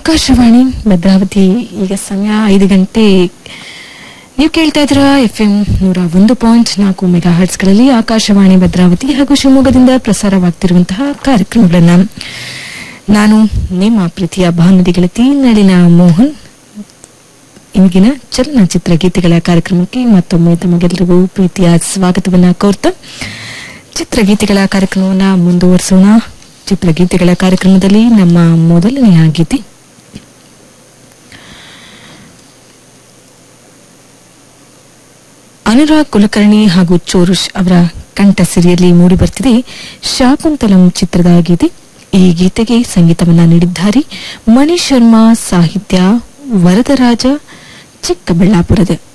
ಆಕಾಶವಾಣಿ ಭದ್ರಾವತಿ ಈಗ ಸಮಯ ಐದು ಗಂಟೆ ನೀವು ಕೇಳ್ತಾ ಇದ್ರ ಎಫ್ ಎಂ ನೂರ ಒಂದು ಪಾಯಿಂಟ್ ನಾಲ್ಕು ಮೆಗಾ ಹರ್ಟ್ಸ್ಗಳಲ್ಲಿ ಆಕಾಶವಾಣಿ ಭದ್ರಾವತಿ ಹಾಗೂ ಶಿವಮೊಗ್ಗದಿಂದ ಪ್ರಸಾರವಾಗ್ತಿರುವಂತಹ ಕಾರ್ಯಕ್ರಮಗಳನ್ನ ನಾನು ನಿಮ್ಮ ಪ್ರೀತಿಯ ಭಾನುದಿ ಗೆಳತಿ ನಳಿನ ಮೋಹನ್ ಇಂದಿನ ಚಲನಚಿತ್ರ ಗೀತೆಗಳ ಕಾರ್ಯಕ್ರಮಕ್ಕೆ ಮತ್ತೊಮ್ಮೆ ತಮಗೆಲ್ಲರಿಗೂ ಪ್ರೀತಿಯ ಸ್ವಾಗತವನ್ನ ಕೋರ್ತಾ ಚಿತ್ರಗೀತೆಗಳ ಕಾರ್ಯಕ್ರಮವನ್ನ ಮುಂದುವರಿಸೋಣ ಚಿತ್ರಗೀತೆಗಳ ಕಾರ್ಯಕ್ರಮದಲ್ಲಿ ನಮ್ಮ ಮೊದಲನೆಯ ಗೀತೆ ಅನುರಾಗ್ ಕುಲಕರ್ಣಿ ಹಾಗೂ ಚೋರುಷ್ ಅವರ ಕಂಠಸಿರಿಯಲ್ಲಿ ಮೂಡಿಬರ್ತಿದೆ ಶಾಕುಂತಲಂ ಚಿತ್ರದ ಗೀತೆ ಈ ಗೀತೆಗೆ ಸಂಗೀತವನ್ನ ನೀಡಿದ್ದಾರೆ ಮಣಿ ಶರ್ಮಾ ಸಾಹಿತ್ಯ ವರದರಾಜ ಚಿಕ್ಕಬಳ್ಳಾಪುರದ